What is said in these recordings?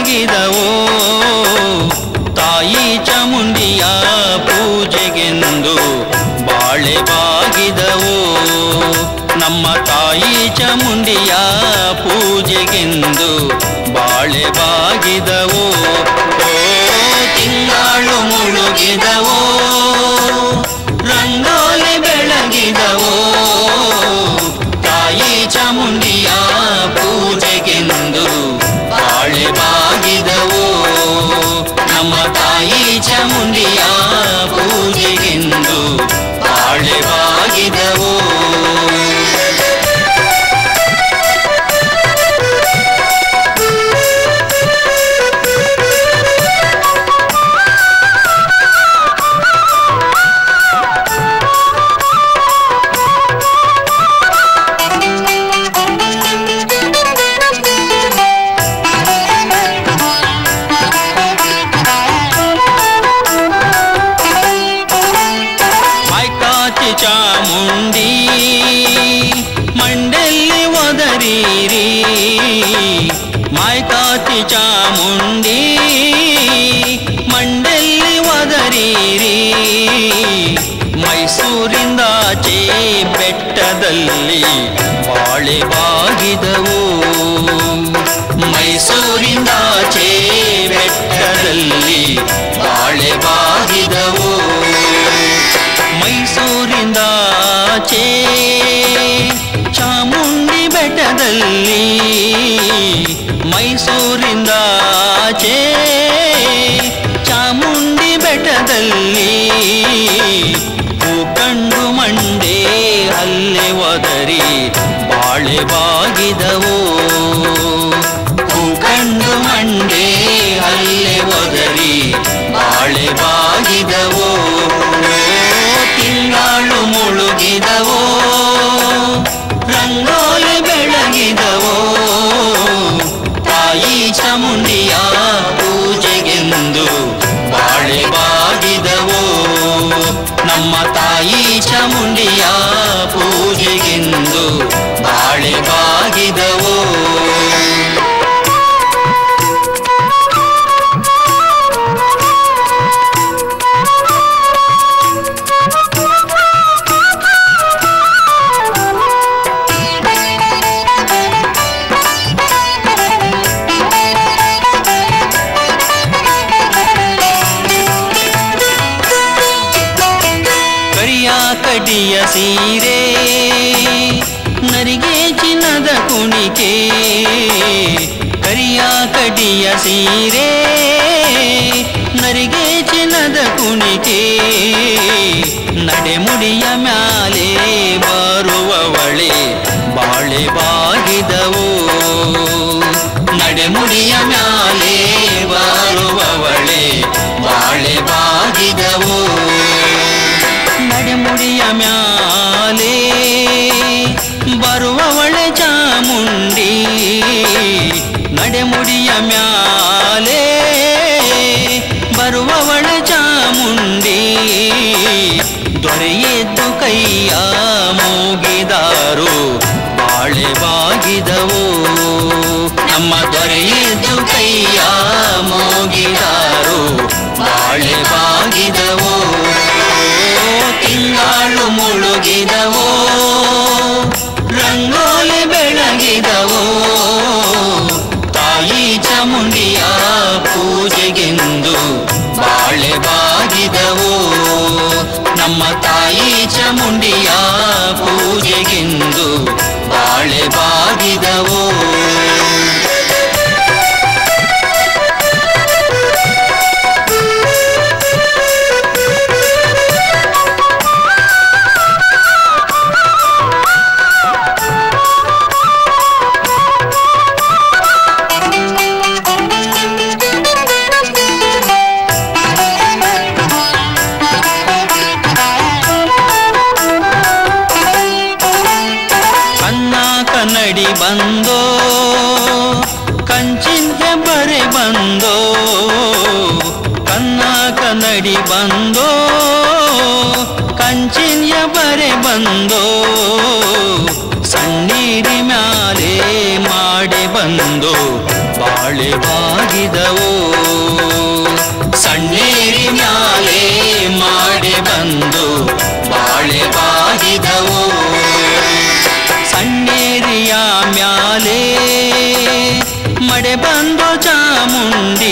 ಬೆಳಗಿದವೋ ತಾಯಿ ಚಾಮುಂಡಿಯ ಪೂಜೆಗೆಂದು ಬಾಳೆ ಬಾಗಿದವೋ ನಮ್ಮ ತಾಯಿ ಚಾಮುಂಡಿಯ ಪೂಜೆಗೆಂದು ಬಾಳೆ ಬಾಗಿದವೋ ಓ ತಿಂಗಳು ಮುಳುಗಿದವೋ ರಂಗೋಲಿ ಬೆಳಗಿದವೋ ತಾಯಿ ಚಾಮುಂಡಿಯ ಪೂಜೆಗೆಂದು ಬಾಳೆ ಬಾಗಿದವೋ ನಮ್ಮ ತಾಯಿ ಚಾಮುಂಡಿಯ ಪೂಜೆಗೆಂದು ಬಾಳೆ ಬಾಗಿದವೋ ಮಾಯ್ಕಾಚಿ ಚಾಮುಂಡಿ ಮಂಡೆಲ್ಲಿ ಒದರೀರಿ ಮಾಯ್ಕಾಚಿ ಚಾಮುಂಡಿ ಮಂಡೆಲ್ಲಿ ಒದರೀರಿ ಮೈಸೂರಿಂದಾಚೆ ಬೆಟ್ಟದಲ್ಲಿ ಬಾಳೆ ಬಾಗಿದವು ಮೈಸೂರಿಂದಾಚೆ ಬೆಟ್ಟದಲ್ಲಿ ಬಾಳೆ ಬಾಗಿದವು ಮೈಸೂರಿಂದಾಚೆ ಚಾಮುಂಡಿ ಬೆಟ್ಟದಲ್ಲಿ ಮೈಸೂರಿಂದಾಚೆ ಚಾಮುಂಡಿ ಬೆಟ್ಟದಲ್ಲಿ ಕಂಡು ಮಂಡೆ ಅಲ್ಲೇ ಒದರಿ ಬಾಳೆ ಬಾಗಿದವು ಕಂಡು ಮಂಡೆ ಅಲ್ಲೇ ಒದರಿ ಬಾಳೆ ಬಾಗಿದವೋ ತಿಂಗಳು ಮುಳುಗಿದವೋ ರಂಗೋಲಿ ಬೆಳಗಿದವೋ ತಾಯಿ ಚಾಮುಂಡಿಯ ಪೂಜೆಗೆಂದು ಬಾಳೆ ಬಾಗಿದವೋ ನಮ್ಮ ತಾಯಿ ಚಾಮುಂಡಿಯ ಪೂಜೆಗೆಂದು ಬಾಳೆ ಬಾಗಿದವೋ ಕರಿಯ ಕಡಿಯ ಸೀರೆ ನರಿಗೆ ಚಿನ್ನದ ಕುಣಿಕೆ ಕರಿಯ ಕಡಿಯ ಸೀರೆ ನರಿಗೆ ಚಿನ್ನದ ಕುಣಿಕೆ ನಡೆಮುಡಿಯ ಮ್ಯಾಲೆ ಬರುವವಳೆ ಬಾಳೆ ಬಾಗಿದವು ನಡೆಮುಡಿಯ ಮ್ಯಾಲೆ ಬರುವವಳೆ ಬಾಳೆ ಬಾಗಿದವು ನಡೆಮುಡಿಯ ಮ್ಯಾಲೆ ಬರುವವಳೆ ಚಾಮುಂಡಿ ನಡೆಮುಡಿಯ ಮ್ಯಾಲೆ ಬರುವವಳೆ ಚಾಮುಂಡಿ ದೊರೆಯೆದ್ದು ಕೈಯ ಮೂಗಿದಾರು ಬಾಳೆ ಬಾಗಿದವು ನಮ್ಮ ದೊರೆಯೆದ್ದು ಕೈಯ ಮೂಗಿದಾರು ಬಾಳೆ ಬಾಗಿದವು ತಿಂಗಳು ಮುಳುಗಿದವೋ ರಂಗೋಲಿ ಬೆಳಗಿದವೋ ತಾಯಿ ಚಾಮುಂಡಿಯ ಪೂಜೆಗೆಂದು ಬಾಳೆ ಬಾಗಿದವೋ ನಮ್ಮ ತಾಯಿ ಚಾಮುಂಡಿಯ ಪೂಜೆಗೆಂದು ಬಾಳೆ ಬಾಗಿದವೋ ಕನ್ನ ಕನ್ನಡಿ ಬಂದೋ ಕಂಚಿಂತೆ ಬರೆ ಬಂದೋ ಕನ್ನ ಕನ್ನಡಿ ಬಂದೋ ಕಂಚಿನ್ಯ ಬರೆ ಬಂದೋ ಸಣ್ಣೀರಿ ಮ್ಯಾಲೆ ಮಾಡಿ ಬಂದು ಬಾಳೆ ಬಾಳೆ ಬಾಗಿದವೋ ಸಣ್ಣೇರಿ ಮ್ಯಾಲೆ ಮಾಡಿ ಬಂದು ಬಾಳೆ ಬಾಗಿದವೋ ಸಣ್ಣೇರಿಯ ಮ್ಯಾಲೆ ಮಡೆ ಬಂದು ಚಾಮುಂಡಿ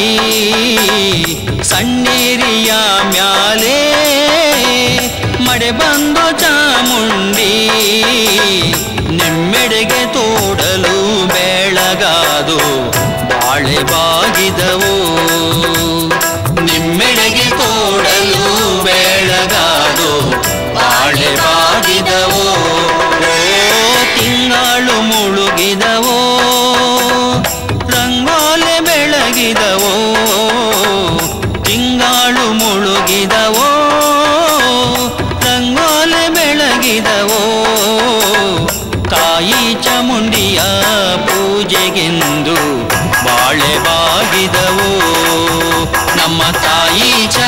ಸಣ್ಣೇರಿಯ ಮ್ಯಾಲೆ ಮಡೆ ಬಂದು ಚಾಮುಂಡಿ ನೆಮ್ಮೆಡೆಗೆ ತೋಡಲು ಬೆಳಗಾದು ಬಾಳೆ ಬಾಗಿದವು ನಿಮ್ಮೆಡೆಗೆ ತೋಡಲು ಬೆಳಗಾದು ಬಾಳೆ ಬಾಗಿದವು ಓ ತಿಂಗಳು ಮುಳುಗಿದವೋ ರಂಗೋಲೆ ಬೆಳಗಿದವೋ ತಿಂಗಳು ಮುಳುಗಿದವೋ ರಂಗೋಲೆ ಬೆಳಗಿದವೋ ತಾಯಿ ಚಾಮುಂಡಿಯ ಪೂಜೆಗೆಂದು ಬಾಳೆ ಬಾಗಿದವೋ ನಮ್ಮ ತಾಯಿ ಚ